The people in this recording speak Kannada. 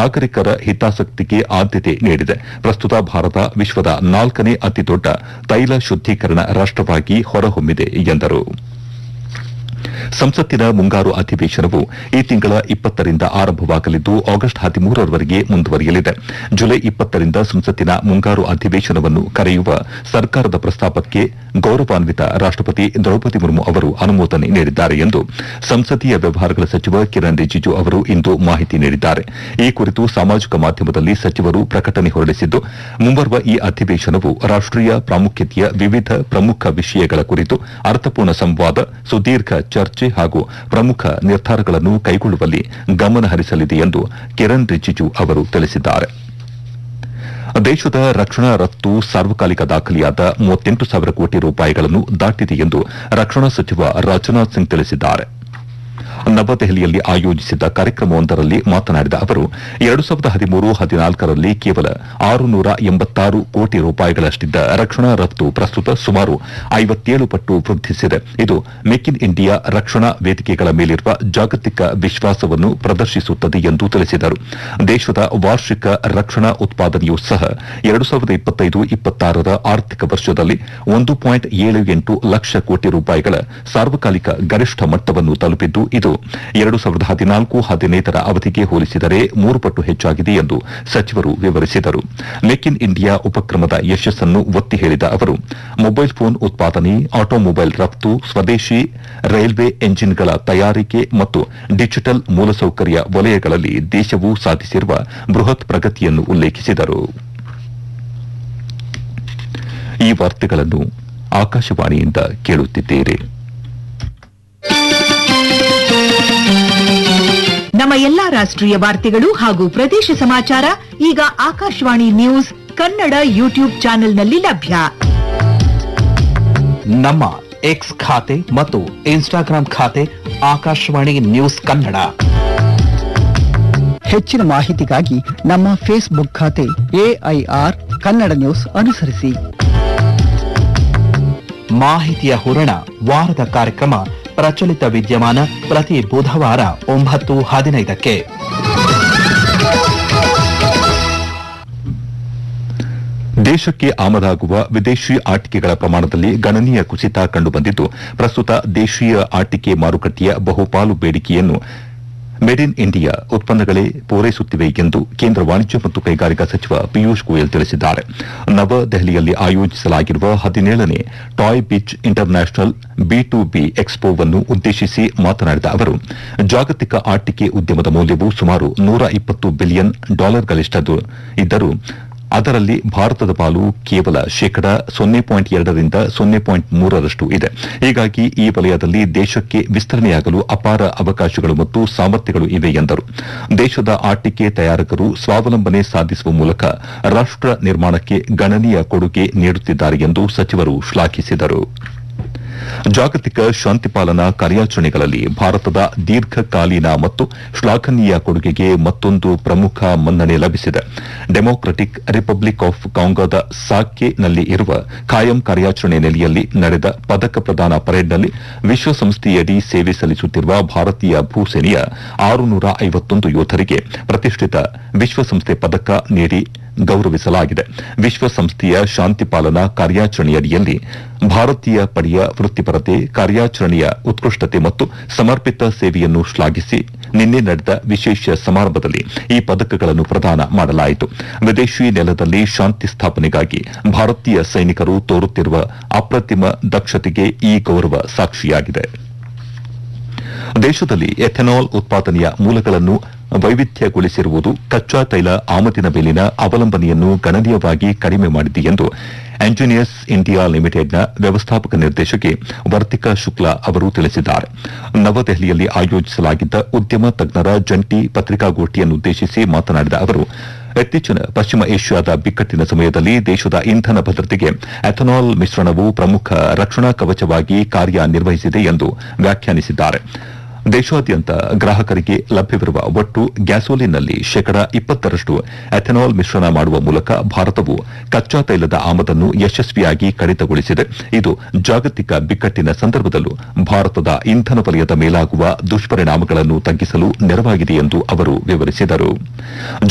ನಾಗರಿಕರ ಹಿತಾಸಕ್ತಿಗೆ ಆದ್ಯತೆ ನೀಡಿದೆ ಪ್ರಸ್ತುತ ಭಾರತ ವಿಶ್ವದ ನಾಲ್ಕನೇ ಅತಿದೊಡ್ಡ ತೈಲ ಶುದ್ದೀಕರಣ ರಾಷ್ಟವಾಗಿ ಹೊರಹೊಮ್ಮಿದೆ ಎಂದರು ಸಂಸತ್ತಿನ ಮುಂಗಾರು ಅಧಿವೇಶನವು ಈ ತಿಂಗಳ ಇಪ್ಪತ್ತರಿಂದ ಆರಂಭವಾಗಲಿದ್ದು ಆಗಸ್ಟ್ ಹದಿಮೂರರವರೆಗೆ ಮುಂದುವರಿಯಲಿದೆ ಜುಲೈ ಇಪ್ಪತ್ತರಿಂದ ಸಂಸತ್ತಿನ ಮುಂಗಾರು ಅಧಿವೇಶನವನ್ನು ಕರೆಯುವ ಸರ್ಕಾರದ ಪ್ರಸ್ತಾಪಕ್ಕೆ ಗೌರವಾನ್ವಿತ ರಾಷ್ಟಪತಿ ದ್ರೌಪದಿ ಮುರ್ಮು ಅವರು ಅನುಮೋದನೆ ನೀಡಿದ್ದಾರೆ ಎಂದು ಸಂಸದೀಯ ವ್ಯವಹಾರಗಳ ಸಚಿವ ಕಿರಣ್ ರಿಜಿಜು ಅವರು ಇಂದು ಮಾಹಿತಿ ನೀಡಿದ್ದಾರೆ ಈ ಕುರಿತು ಸಾಮಾಜಿಕ ಮಾಧ್ಯಮದಲ್ಲಿ ಸಚಿವರು ಪ್ರಕಟಣೆ ಹೊರಡಿಸಿದ್ದು ಮುಂಬರುವ ಈ ಅಧಿವೇಶನವು ರಾಷ್ಟೀಯ ಪ್ರಾಮುಖ್ಯತೆಯ ವಿವಿಧ ಪ್ರಮುಖ ವಿಷಯಗಳ ಕುರಿತು ಅರ್ಥಪೂರ್ಣ ಸಂವಾದ ಸುದೀರ್ಘ ಚರ್ಚೆ ಹಾಗೂ ಪ್ರಮುಖ ನಿರ್ಧಾರಗಳನ್ನು ಕೈಗೊಳ್ಳುವಲ್ಲಿ ಗಮನ ಹರಿಸಲಿದೆ ಎಂದು ಕಿರಣ್ ರಿಜಿಜು ಅವರು ತಿಳಿಸಿದ್ದಾರೆ ದೇಶದ ರಕ್ಷಣಾ ರಫ್ತು ಸಾರ್ವಕಾಲಿಕ ದಾಖಲೆಯಾದ ಮೂವತ್ತೆಂಟು ಸಾವಿರ ಕೋಟಿ ರೂಪಾಯಿಗಳನ್ನು ದಾಟಿದೆ ಎಂದು ರಕ್ಷಣಾ ಸಚಿವ ರಾಜನಾಥ್ ಸಿಂಗ್ ತಿಳಿಸಿದ್ದಾರೆ ನವದೆಹಲಿಯಲ್ಲಿ ಆಯೋಜಿಸಿದ್ದ ಕಾರ್ಯಕ್ರಮವೊಂದರಲ್ಲಿ ಮಾತನಾಡಿದ ಅವರು ಎರಡು ಸಾವಿರದ ಹದಿಮೂರು ಹದಿನಾಲ್ಕರಲ್ಲಿ ಕೇವಲ ಆರುನೂರ ಎಂಬತ್ತಾರು ಕೋಟಿ ರೂಪಾಯಿಗಳಷ್ಟಿದ್ದ ರಕ್ಷಣಾ ರಫ್ತು ಪ್ರಸ್ತುತ ಸುಮಾರು ಐವತ್ತೇಳು ಪಟ್ಟು ವೃದ್ಧಿಸಿದೆ ಇದು ಮೇಕ್ ಇನ್ ಇಂಡಿಯಾ ರಕ್ಷಣಾ ವೇದಿಕೆಗಳ ಮೇಲಿರುವ ಜಾಗತಿಕ ವಿಶ್ವಾಸವನ್ನು ಪ್ರದರ್ಶಿಸುತ್ತದೆ ಎಂದು ತಿಳಿಸಿದರು ದೇಶದ ವಾರ್ಷಿಕ ರಕ್ಷಣಾ ಉತ್ಪಾದನೆಯೂ ಸಹ ಎರಡು ಸಾವಿರದ ಇಪ್ಪತ್ತೈದು ಇಪ್ಪತ್ತಾರರ ಆರ್ಥಿಕ ವರ್ಷದಲ್ಲಿ ಒಂದು ಪಾಯಿಂಟ್ ಏಳು ಎಂಟು ಲಕ್ಷ ಕೋಟಿ ರೂಪಾಯಿಗಳ ಸಾರ್ವಕಾಲಿಕ ಗರಿಷ್ಠ ಮಟ್ಟವನ್ನು ತಲುಪಿದ್ದು ಇದು ಎರಡು ಸಾವಿರದ ಹದಿನಾಲ್ಕು ಹದಿನೈದರ ಅವಧಿಗೆ ಹೋಲಿಸಿದರೆ ಮೂರು ಪಟ್ಟು ಹೆಚ್ಚಾಗಿದೆ ಎಂದು ಸಚಿವರು ವಿವರಿಸಿದರು ಮೇಕ್ ಇನ್ ಇಂಡಿಯಾ ಉಪಕ್ರಮದ ಯಶಸ್ಸನ್ನು ಒತ್ತಿ ಹೇಳಿದ ಅವರು ಮೊಬೈಲ್ ಫೋನ್ ಉತ್ಪಾದನೆ ಆಟೋಮೊಬೈಲ್ ರಫ್ತು ಸ್ವದೇಶಿ ರೈಲ್ವೆ ಎಂಜಿನ್ಗಳ ತಯಾರಿಕೆ ಮತ್ತು ಡಿಜಿಟಲ್ ಮೂಲಸೌಕರ್ಯ ವಲಯಗಳಲ್ಲಿ ದೇಶವು ಸಾಧಿಸಿರುವ ಬೃಹತ್ ಪ್ರಗತಿಯನ್ನು ಉಲ್ಲೇಖಿಸಿದರು ಈ ವಾರ್ತೆಗಳನ್ನು ಆಕಾಶವಾಣಿಯಿಂದ ಕೇಳುತ್ತಿದ್ದೀರಿ ನಮ್ಮ ಎಲ್ಲಾ ರಾಷ್ಟ್ರೀಯ ವಾರ್ತೆಗಳು ಹಾಗೂ ಪ್ರದೇಶ ಸಮಾಚಾರ ಈಗ ಆಕಾಶವಾಣಿ ನ್ಯೂಸ್ ಕನ್ನಡ ಯೂಟ್ಯೂಬ್ ಚಾನೆಲ್ನಲ್ಲಿ ಲಭ್ಯ ನಮ್ಮ ಎಕ್ಸ್ ಖಾತೆ ಮತ್ತು ಇನ್ಸ್ಟಾಗ್ರಾಂ ಖಾತೆ ಆಕಾಶವಾಣಿ ನ್ಯೂಸ್ ಕನ್ನಡ ಹೆಚ್ಚಿನ ಮಾಹಿತಿಗಾಗಿ ನಮ್ಮ ಫೇಸ್ಬುಕ್ ಖಾತೆ ಎಐಆರ್ ಕನ್ನಡ ನ್ಯೂಸ್ ಅನುಸರಿಸಿ ಮಾಹಿತಿಯ ಹೂರಣ ವಾರದ ಕಾರ್ಯಕ್ರಮ ಪ್ರಚಲಿತ ವಿದ್ಯಮಾನ ಪ್ರತಿ ಬುಧವಾರ ಒಂಬತ್ತು ಹದಿನೈದಕ್ಕೆ ದೇಶಕ್ಕೆ ಆಮದಾಗುವ ವಿದೇಶಿ ಆಟಿಕೆಗಳ ಪ್ರಮಾಣದಲ್ಲಿ ಗಣನೀಯ ಕುಸಿತ ಕಂಡುಬಂದಿದ್ದು ಪ್ರಸ್ತುತ ದೇಶೀಯ ಆಟಿಕೆ ಮಾರುಕಟ್ಟೆಯ ಬಹುಪಾಲು ಬೇಡಿಕೆಯನ್ನು ಮೇಡ್ ಇನ್ ಇಂಡಿಯಾ ಉತ್ಪನ್ನಗಳೇ ಪೂರೈಸುತ್ತಿವೆ ಎಂದು ಕೇಂದ್ರ ವಾಣಿಜ್ಯ ಮತ್ತು ಕೈಗಾರಿಕಾ ಸಚಿವ ಪಿಯೂಷ್ ಗೋಯಲ್ ತಿಳಿಸಿದ್ದಾರೆ ನವದೆಹಲಿಯಲ್ಲಿ ಆಯೋಜಿಸಲಾಗಿರುವ ಹದಿನೇಳನೇ toy biz international B to B ಎಕ್ಸ್ಪೋವನ್ನು ಉದ್ದೇಶಿಸಿ ಮಾತನಾಡಿದ ಅವರು ಜಾಗತಿಕ ಆಟಿಕೆ ಉದ್ಯಮದ ಮೌಲ್ಯವು ಸುಮಾರು ನೂರ ಇಪ್ಪತ್ತು ಬಿಲಿಯನ್ ಡಾಲರ್ಗಳಿಷ್ಟದು ಇದ್ದರೂ ಅದರಲ್ಲಿ ಭಾರತದ ಪಾಲು ಕೇವಲ ಶೇಕಡ ಸೊನ್ನೆ ಪಾಯಿಂಟ್ ಎರಡರಿಂದ ಸೊನ್ನೆ ಪಾಯಿಂಟ್ ಮೂರರಷ್ಟು ಇದೆ ಹೀಗಾಗಿ ಈ ವಲಯದಲ್ಲಿ ದೇಶಕ್ಕೆ ವಿಸ್ತರಣೆಯಾಗಲು ಅಪಾರ ಅವಕಾಶಗಳು ಮತ್ತು ಸಾಮರ್ಥ್ಯಗಳು ಇವೆ ಎಂದರು ದೇಶದ ಆಟಿಕೆ ತಯಾರಕರು ಸ್ವಾವಲಂಬನೆ ಸಾಧಿಸುವ ಮೂಲಕ ರಾಷ್ಟ ನಿರ್ಮಾಣಕ್ಕೆ ಗಣನೀಯ ಕೊಡುಗೆ ನೀಡುತ್ತಿದ್ದಾರೆ ಎಂದು ಸಚಿವರು ಶ್ಲಾಘಿಸಿದರು ಜಾಗತಿಕ ಶಾಂತಿ ಪಾಲನಾ ಕಾರ್ಯಾಚರಣೆಗಳಲ್ಲಿ ಭಾರತದ ದೀರ್ಘಕಾಲೀನ ಮತ್ತು ಶ್ಲಾಘನೀಯ ಕೊಡುಗೆಗೆ ಮತ್ತೊಂದು ಪ್ರಮುಖ ಮನ್ನಣೆ ಲಭಿಸಿದೆ ಡೆಮೊಕ್ರಟಿಕ್ ರಿಪಬ್ಲಿಕ್ ಆಫ್ ಕಾಂಗೋದ ಸಾಕ್ಯೆನಲ್ಲಿ ಇರುವ ಖಾಯಂ ಕಾರ್ಯಾಚರಣೆ ನೆಲೆಯಲ್ಲಿ ನಡೆದ ಪದಕ ಪ್ರದಾನ ಪರೇಡ್ನಲ್ಲಿ ವಿಶ್ವಸಂಸ್ಥೆಯಡಿ ಸೇವೆ ಸಲ್ಲಿಸುತ್ತಿರುವ ಭಾರತೀಯ ಭೂಸೇನೆಯ ಆರುನೂರ ಐವತ್ತೊಂದು ಯೋಧರಿಗೆ ಪ್ರತಿಷ್ಠಿತ ವಿಶ್ವಸಂಸ್ಥೆ ಪದಕ ನೀಡಿ ಗೌರವಿಸಲಾಗಿದೆ ವಿಶ್ವಸಂಸ್ಥೆಯ ಶಾಂತಿ ಪಾಲನಾ ಕಾರ್ಯಾಚರಣೆಯಡಿಯಲ್ಲಿ ಭಾರತೀಯ ಪಡೆಯ ವೃತ್ತಿಪರತೆ ಕಾರ್ಯಾಚರಣೆಯ ಉತ್ಕೃಷ್ಟತೆ ಮತ್ತು ಸಮರ್ಪಿತ ಸೇವೆಯನ್ನು ಶ್ಲಾಘಿಸಿ ನಿನ್ನೆ ನಡೆದ ವಿಶೇಷ ಸಮಾರಂಭದಲ್ಲಿ ಈ ಪದಕಗಳನ್ನು ಪ್ರದಾನ ಮಾಡಲಾಯಿತು ವಿದೇಶಿ ನೆಲದಲ್ಲಿ ಶಾಂತಿ ಸ್ಥಾಪನೆಗಾಗಿ ಭಾರತೀಯ ಸೈನಿಕರು ತೋರುತ್ತಿರುವ ಅಪ್ರತಿಮ ದಕ್ಷತೆಗೆ ಈ ಗೌರವ ಸಾಕ್ಷಿಯಾಗಿದೆ ದೇಶದಲ್ಲಿ ಎಥೆನಾಲ್ ಉತ್ಪಾದನೆಯ ಮೂಲಗಳನ್ನು ವೈವಿಧ್ಯಗೊಳಿಸಿರುವುದು ಕಚ್ಚಾ ತೈಲ ಆಮದಿನ ಮೇಲಿನ ಅವಲಂಬನೆಯನ್ನು ಗಣನೀಯವಾಗಿ ಕಡಿಮೆ ಮಾಡಿದೆ ಎಂದು ಎಂಜಿನಿಯರ್ಸ್ ಇಂಡಿಯಾ ಲಿಮಿಟೆಡ್ನ ವ್ಯವಸ್ಥಾಪಕ ನಿರ್ದೇಶಕಿ ವರ್ತಿಕಾ ಶುಕ್ಲಾ ಅವರು ತಿಳಿಸಿದ್ದಾರೆ ನವದೆಹಲಿಯಲ್ಲಿ ಆಯೋಜಿಸಲಾಗಿದ್ದ ಉದ್ಯಮ ತಜ್ಞರ ಜಂಟಿ ಪತ್ರಿಕಾಗೋಷ್ಠಿಯನ್ನುದ್ದೇಶಿಸಿ ಮಾತನಾಡಿದ ಅವರು ಇತ್ತೀಚಿನ ಪಶ್ಚಿಮ ಏಷ್ಯಾದ ಬಿಕ್ಕಟ್ಟಿನ ಸಮಯದಲ್ಲಿ ದೇಶದ ಇಂಧನ ಭದ್ರತೆಗೆ ಎಥನಾಲ್ ಮಿಶ್ರಣವು ಪ್ರಮುಖ ರಕ್ಷಣಾ ಕವಚವಾಗಿ ಕಾರ್ಯನಿರ್ವಹಿಸಿದೆ ಎಂದು ವ್ಯಾಖ್ಯಾನಿಸಿದ್ದಾರೆ ದೇಶಾದ್ಯಂತ ಗ್ರಾಹಕರಿಗೆ ಲಭ್ಯವಿರುವ ಒಟ್ಟು ಗ್ಯಾಸೋಲಿನ್ನಲ್ಲಿ ಶೇಕಡ ಇಪ್ಪತ್ತರಷ್ಟು ಎಥೆನಾಲ್ ಮಿಶ್ರಣ ಮಾಡುವ ಮೂಲಕ ಭಾರತವು ಕಚ್ಚಾ ತೈಲದ ಆಮದನ್ನು ಯಶಸ್ವಿಯಾಗಿ ಕಡಿತಗೊಳಿಸಿದೆ ಇದು ಜಾಗತಿಕ ಬಿಕ್ಕಟ್ಟಿನ ಸಂದರ್ಭದಲ್ಲೂ ಭಾರತದ ಇಂಧನ ವಲಯದ ಮೇಲಾಗುವ ದುಷ್ಪರಿಣಾಮಗಳನ್ನು ತಗ್ಗಿಸಲು ನೆರವಾಗಿದೆ ಎಂದು ಅವರು ವಿವರಿಸಿದರು